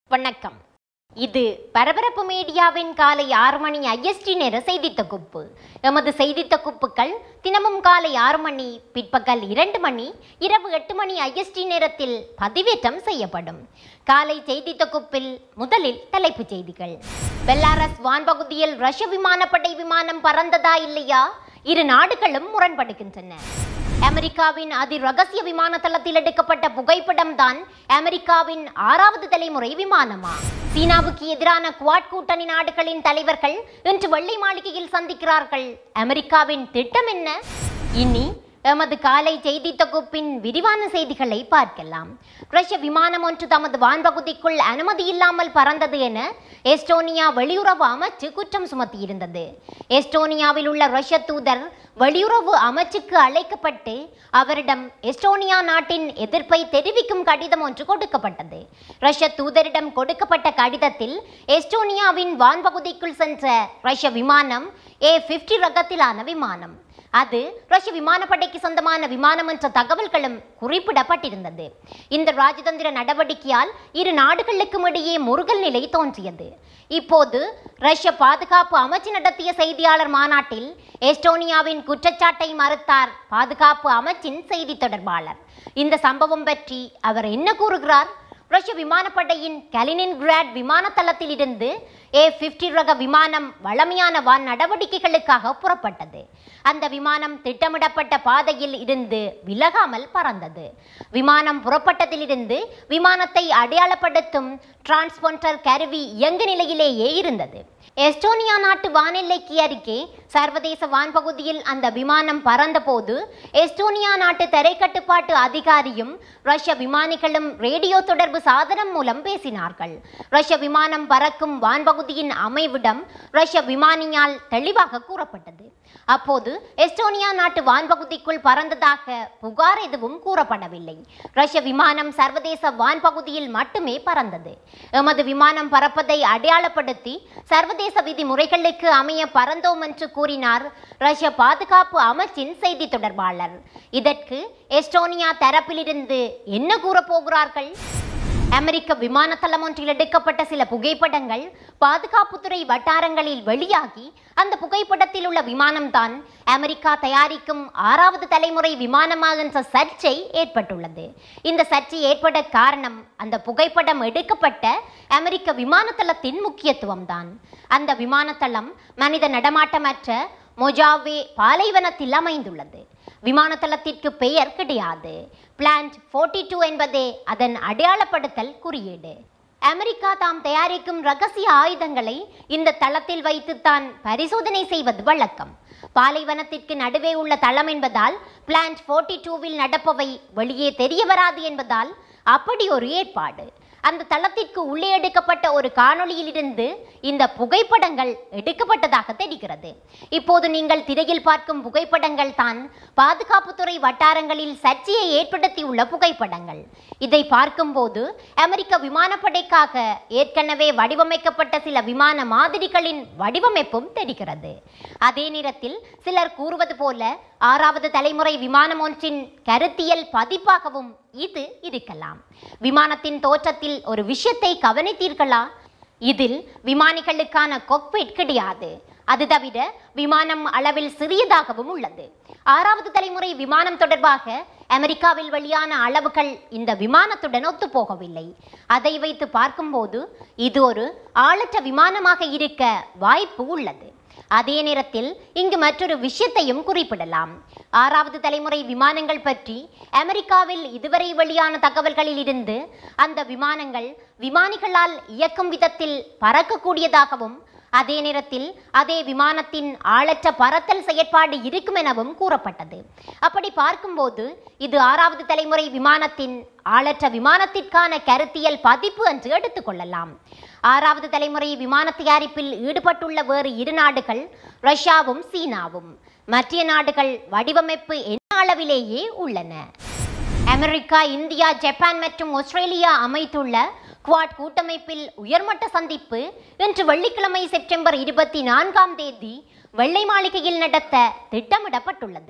வணக்கம் இது பரபரப்பு மீடியாவின் காலை ஆறு மணி ஐஎஸ்டி நேர செய்தி தொகுப்பு எமது செய்தி தொகுப்புகள் தினமும் காலை ஆறு மணி பிற்பகல் இரண்டு மணி இரவு எட்டு மணி ஐஎஸ்டி நேரத்தில் பதிவேற்றம் செய்யப்படும் காலை செய்தி தொகுப்பில் முதலில் தலைப்புச் செய்திகள் பெல்லாரஸ் வான்பகுதியில் ரஷ்ய விமானப்படை விமானம் பறந்ததா இல்லையா இரு நாடுகளும் முரண்படுகின்றன அமெரிக்காவின் அதி ரகசிய விமான தளத்தில் எடுக்கப்பட்ட புகைப்படம் தான் அமெரிக்காவின் ஆறாவது தலைமுறை விமானமா சீனாவுக்கு எதிரான குவாட் கூட்டணி நாடுகளின் தலைவர்கள் இன்று வெள்ளை மாளிகையில் சந்திக்கிறார்கள் அமெரிக்காவின் திட்டம் என்ன இனி எமது காலை செய்தி தொகுப்பின் விரிவான செய்திகளை பார்க்கலாம் ரஷ்ய விமானம் ஒன்று தமது வான்பகுதிக்குள் அனுமதி இல்லாமல் பறந்தது என எஸ்டோனியா வெளியுறவு அமைச்சு குற்றம் சுமத்தியிருந்தது எஸ்டோனியாவில் உள்ள ரஷ்ய தூதர் வெளியுறவு அமைச்சுக்கு அழைக்கப்பட்டு அவரிடம் எஸ்டோனியா நாட்டின் எதிர்ப்பை தெரிவிக்கும் கடிதம் ஒன்று கொடுக்கப்பட்டது ரஷ்ய தூதரிடம் கொடுக்கப்பட்ட கடிதத்தில் எஸ்டோனியாவின் வான்பகுதிக்குள் சென்ற ரஷ்ய விமானம் ஏ பிப்டி ரகத்திலான விமானம் அது ரஷ்ய விமானப்படைக்கு சொந்தமான விமானம் என்ற தகவல்களும் குறிப்பிடப்பட்டிருந்தது இந்த ராஜதந்திர நடவடிக்கையால் இரு நாடுகளுக்கும் இடையே முருகல் நிலை தோன்றியது இப்போது ரஷ்ய பாதுகாப்பு அமைச்சு நடத்திய செய்தியாளர் மாநாட்டில் எஸ்டோனியாவின் குற்றச்சாட்டை மறுத்தார் பாதுகாப்பு அமைச்சின் செய்தி தொடர்பாளர் இந்த சம்பவம் பற்றி அவர் என்ன கூறுகிறார் ரஷ்ய விமானப்படையின் கலினின்கிராட் விமான தளத்தில் இருந்து ஏ பிப்டி ரக விமானம் வளமையான வான் நடவடிக்கைகளுக்காக புறப்பட்டது அந்த விமானம் திட்டமிடப்பட்ட பாதையில் இருந்து விலகாமல் பறந்தது விமானம் புறப்பட்டதிலிருந்து விமானத்தை அடையாளப்படுத்தும் டிரான்ஸ்பொண்டர் கருவி இயங்கு நிலையிலேயே இருந்தது எஸ்டோனியா நாட்டு வானெல்லைக்கு அருகே சர்வதேச வான்பகுதியில் அந்த விமானம் பறந்தபோது எஸ்டோனியா நாட்டு தரைக்கட்டுப்பாட்டு அதிகாரியும் ரஷ்ய விமானிகளும் ரேடியோ தொடர்பு சாதனம் மூலம் பேசினார்கள் ரஷ்ய விமானம் பறக்கும் வான்பகுதியின் அமைவிடம் ரஷ்ய விமானியால் தெளிவாக கூறப்பட்டது அப்போது எஸ்டோனியா நாட்டு வான்பகுதிக்குள் பறந்ததாக புகார் எதுவும் கூறப்படவில்லை ரஷ்ய விமானம் சர்வதேச வான்பகுதியில் மட்டுமே பறந்தது எமது விமானம் பறப்பதை அடையாளப்படுத்தி சர்வதேச விதிமுறைகளுக்கு அமைய பறந்தோம் என்று கூறினார் ரஷ்ய பாதுகாப்பு அமைச்சின் செய்தி தொடர்பாளர் இதற்கு எஸ்டோனியா தரப்பிலிருந்து என்ன கூறப்போகிறார்கள் அமெரிக்க விமான தளம் ஒன்றில் எடுக்கப்பட்ட சில புகைப்படங்கள் பாதுகாப்புத்துறை வட்டாரங்களில் வெளியாகி அந்த புகைப்படத்தில் உள்ள விமானம்தான் அமெரிக்கா தயாரிக்கும் ஆறாவது தலைமுறை விமானமா என்ற சர்ச்சை ஏற்பட்டுள்ளது இந்த சர்ச்சை ஏற்பட காரணம் அந்த புகைப்படம் எடுக்கப்பட்ட அமெரிக்க விமான தளத்தின் முக்கியத்துவம் தான் அந்த விமான தளம் மனித நடமாட்டமற்ற மொஜாவே பாலைவனத்தில் அமைந்துள்ளது விமான தளத்திற்கு பெயர் கிடையாது பிளான்ட் 42 டூ என்பதே அதன் அடையாளப்படுத்தல் குறியீடு அமெரிக்கா தாம் தயாரிக்கும் ரகசிய ஆயுதங்களை இந்த தளத்தில் வைத்துத்தான் பரிசோதனை செய்வது வழக்கம் பாலைவனத்திற்கு நடுவே உள்ள தளம் என்பதால் பிளான்ட் 42 டூவில் நடப்பவை வெளியே தெரிய வராது என்பதால் அப்படி ஒரு ஏற்பாடு அந்த தளத்திற்கு உள்ளே எடுக்கப்பட்ட ஒரு காணொளியிலிருந்து இந்த புகைப்படங்கள் எடுக்கப்பட்டதாக தெரிகிறது இப்போது நீங்கள் திரையில் பார்க்கும் புகைப்படங்கள் தான் பாதுகாப்புத்துறை வட்டாரங்களில் சர்ச்சையை ஏற்படுத்தியுள்ள புகைப்படங்கள் இதை பார்க்கும்போது அமெரிக்க விமானப்படைக்காக ஏற்கனவே வடிவமைக்கப்பட்ட சில விமான மாதிரிகளின் வடிவமைப்பும் தெரிகிறது அதே நேரத்தில் சிலர் கூறுவது போல ஆறாவது தலைமுறை விமானம் ஒன்றின் கருத்தியல் பதிப்பாகவும் இது இருக்கலாம் விமானத்தின் தோற்றத்தில் ஒரு விஷயத்தை கவனித்தீர்களா இதில் விமானிகளுக்கான கொக்பிட் கிடையாது அது தவிர விமானம் அளவில் சிறியதாகவும் உள்ளது ஆறாவது தலைமுறை விமானம் தொடர்பாக அமெரிக்காவில் வெளியான அளவுகள் இந்த விமானத்துடன் ஒத்துப்போகவில்லை அதை வைத்து பார்க்கும்போது இது ஒரு ஆளற்ற விமானமாக இருக்க வாய்ப்பு உள்ளது அதே நேரத்தில் இங்கு மற்றொரு விஷயத்தையும் குறிப்பிடலாம் ஆறாவது தலைமுறை விமானங்கள் பற்றி அமெரிக்காவில் இதுவரை வெளியான தகவல்களில் இருந்து அந்த விமானங்கள் விமானிகளால் இயக்கும் விதத்தில் பறக்கக்கூடியதாகவும் அதே நேரத்தில் அதே விமானத்தின் ஆளற்ற பறத்தல் செயற்பாடு இருக்கும் எனவும் கூறப்பட்டது அப்படி பார்க்கும்போது இது ஆறாவது தலைமுறை விமானத்தின் ஆளற்ற விமானத்திற்கான கருத்தியல் பதிப்பு என்று எடுத்துக்கொள்ளலாம் ஆறாவது தலைமுறை விமான தயாரிப்பில் ஈடுபட்டுள்ள வேறு இரு நாடுகள் ரஷ்யாவும் சீனாவும் மற்ற நாடுகள் வடிவமைப்பு என்ன அளவிலேயே உள்ளன அமெரிக்கா இந்தியா ஜப்பான் மற்றும் ஆஸ்திரேலியா அமைத்துள்ள குவாட் கூட்டமைப்பில் உயர்மட்ட சந்திப்பு இன்று வெள்ளிக்கிழமை செப்டம்பர் இருபத்தி நான்காம் தேதி வெள்ளை மாளிகையில் நடத்த திட்டமிடப்பட்டுள்ளது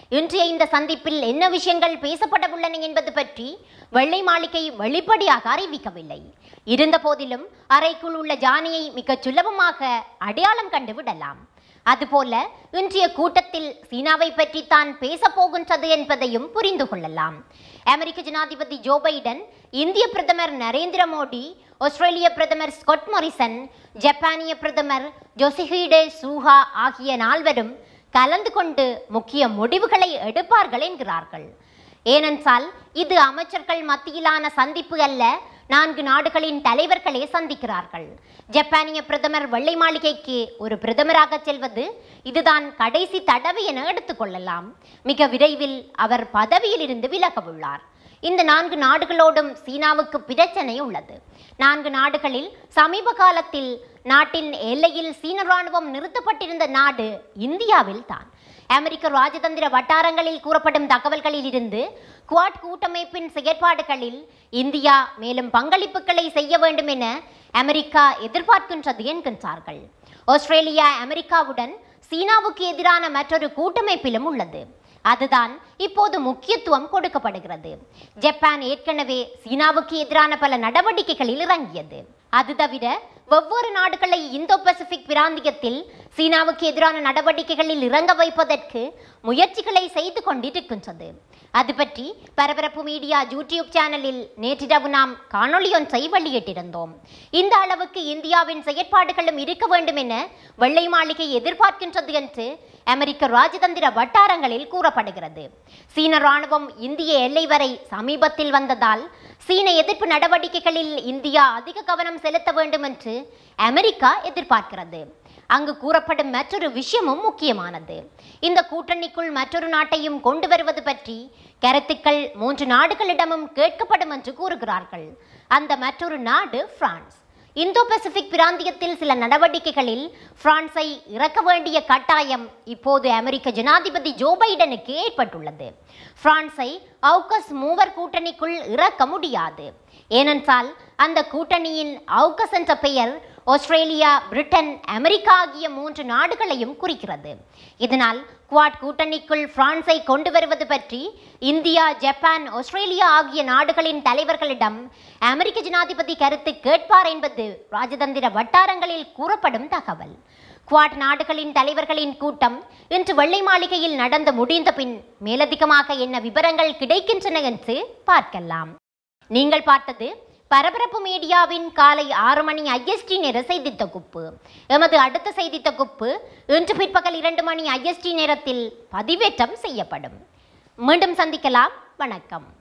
இன்றைய இந்த சந்திப்பில் என்ன விஷயங்கள் பேசப்பட உள்ளன என்பது பற்றி வெள்ளை மாளிகை வெளிப்படையாக அறிவிக்கவில்லை இருந்த போதிலும் அறைக்குள் உள்ள ஜானியை மிகச் சுலபமாக அடையாளம் கண்டு விடலாம் அதுபோல இன்றைய கூட்டத்தில் சீனாவை பற்றி தான் பேசப் போகின்றது என்பதையும் புரிந்து கொள்ளலாம் அமெரிக்க ஜனாதிபதி ஜோ பைடன் இந்திய பிரதமர் நரேந்திர மோடி ஆஸ்திரேலிய பிரதமர் ஸ்காட் மொரிசன் ஜப்பானிய பிரதமர் ஜொசிஹிடே சூஹா ஆகிய நால்வரும் கலந்து கொண்டு முக்கிய முடிவுகளை எடுப்பார்கள் என்கிறார்கள் ஏனென்றால் இது அமைச்சர்கள் மத்தியிலான சந்திப்பு அல்ல நான்கு நாடுகளின் தலைவர்களே சந்திக்கிறார்கள் ஜப்பானிய பிரதமர் வெள்ளை மாளிகைக்கு ஒரு பிரதமராக செல்வது இதுதான் கடைசி தடவை என எடுத்துக்கொள்ளலாம் மிக விரைவில் அவர் பதவியில் இருந்து விலக உள்ளார் இந்த நான்கு நாடுகளோடும் சீனாவுக்கு பிரச்சனை உள்ளது நான்கு நாடுகளில் சமீப காலத்தில் நாட்டின் எல்லையில் சீன ராணுவம் நிறுத்தப்பட்டிருந்த நாடு இந்தியாவில் தான் அமெரிக்க ராஜதந்திர வட்டாரங்களில் கூறப்படும் தகவல்களில் இருந்து குவாட் கூட்டமைப்பின் செயற்பாடுகளில் இந்தியா மேலும் பங்களிப்புகளை செய்ய வேண்டும் என அமெரிக்கா எதிர்பார்க்கின்றது என்கின்றார்கள் ஆஸ்திரேலியா அமெரிக்காவுடன் சீனாவுக்கு எதிரான மற்றொரு கூட்டமைப்பிலும் உள்ளது அதுதான் இப்போது முக்கியத்துவம் கொடுக்கப்படுகிறது ஜப்பான் ஏற்கனவே சீனாவுக்கு எதிரான பல நடவடிக்கைகளில் இறங்கியது அது தவிர ஒவ்வொரு நாடுகளை இந்தோ பசிபிக் பிராந்தியத்தில் சீனாவுக்கு எதிரான நடவடிக்கைகளில் இறங்க வைப்பதற்கு முயற்சிகளை செய்து கொண்டிருக்கின்றது அது பற்றி பரபரப்பு மீடியா யூடியூப் சேனலில் நேற்றிரவு நாம் காணொளி ஒன்றை வெளியிட்டிருந்தோம் இந்த அளவுக்கு இந்தியாவின் செயற்பாடுகளும் இருக்க வேண்டும் என வெள்ளை மாளிகை எதிர்பார்க்கின்றது என்று அமெரிக்க ராஜதந்திர வட்டாரங்களில் கூறப்படுகிறது சீன ராணுவம் இந்திய எல்லை வரை சமீபத்தில் வந்ததால் சீன எதிர்ப்பு நடவடிக்கைகளில் இந்தியா அதிக கவனம் செலுத்த வேண்டும் என்று அமெரிக்கா எதிர்பார்க்கிறது அங்கு கூறப்படும் மற்றொரு விஷயமும் முக்கியமானது இந்த கூட்டணிக்குள் மற்றொரு நாட்டையும் கொண்டு வருவது பற்றி கருத்துக்கள் மூன்று நாடுகளிடமும் கேட்கப்படும் என்று கூறுகிறார்கள் அந்த மற்றொரு நாடு பிரான்ஸ் இந்தோ பசிபிக் பிராந்தியத்தில் சில நடவடிக்கைகளில் பிரான்ஸை இறக்க வேண்டிய கட்டாயம் இப்போது அமெரிக்க ஜனாதிபதி ஜோ பைடனுக்கு ஏற்பட்டுள்ளது பிரான்ஸை அவுகஸ் மூவர் கூட்டணிக்குள் இறக்க முடியாது ஏனென்றால் அந்த கூட்டணியின் அவுகஸ் என்ற பெயர் ஆஸ்திரேலியா பிரிட்டன் அமெரிக்கா ஆகிய மூன்று நாடுகளையும் குறிக்கிறது இதனால் குவாட் கூட்டணிக்குள் பிரான்ஸை கொண்டு வருவது பற்றி இந்தியா ஜப்பான் ஆஸ்திரேலியா ஆகிய நாடுகளின் தலைவர்களிடம் அமெரிக்க ஜனாதிபதி கருத்து கேட்பார் என்பது ராஜதந்திர வட்டாரங்களில் கூறப்படும் தகவல் குவாட் நாடுகளின் தலைவர்களின் கூட்டம் இன்று வெள்ளை மாளிகையில் நடந்து முடிந்த பின் மேலதிகமாக என்ன விவரங்கள் கிடைக்கின்றன என்று பார்க்கலாம் நீங்கள் பார்த்தது பரபரப்பு மீடியாவின் காலை ஆறு மணி ஐஎஸ்டி நேர செய்தி தொகுப்பு எமது அடுத்த செய்தி தொகுப்பு இன்று பிற்பகல் இரண்டு மணி ஐஎஸ்டி நேரத்தில் பதிவேற்றம் செய்யப்படும் மீண்டும் சந்திக்கலாம் வணக்கம்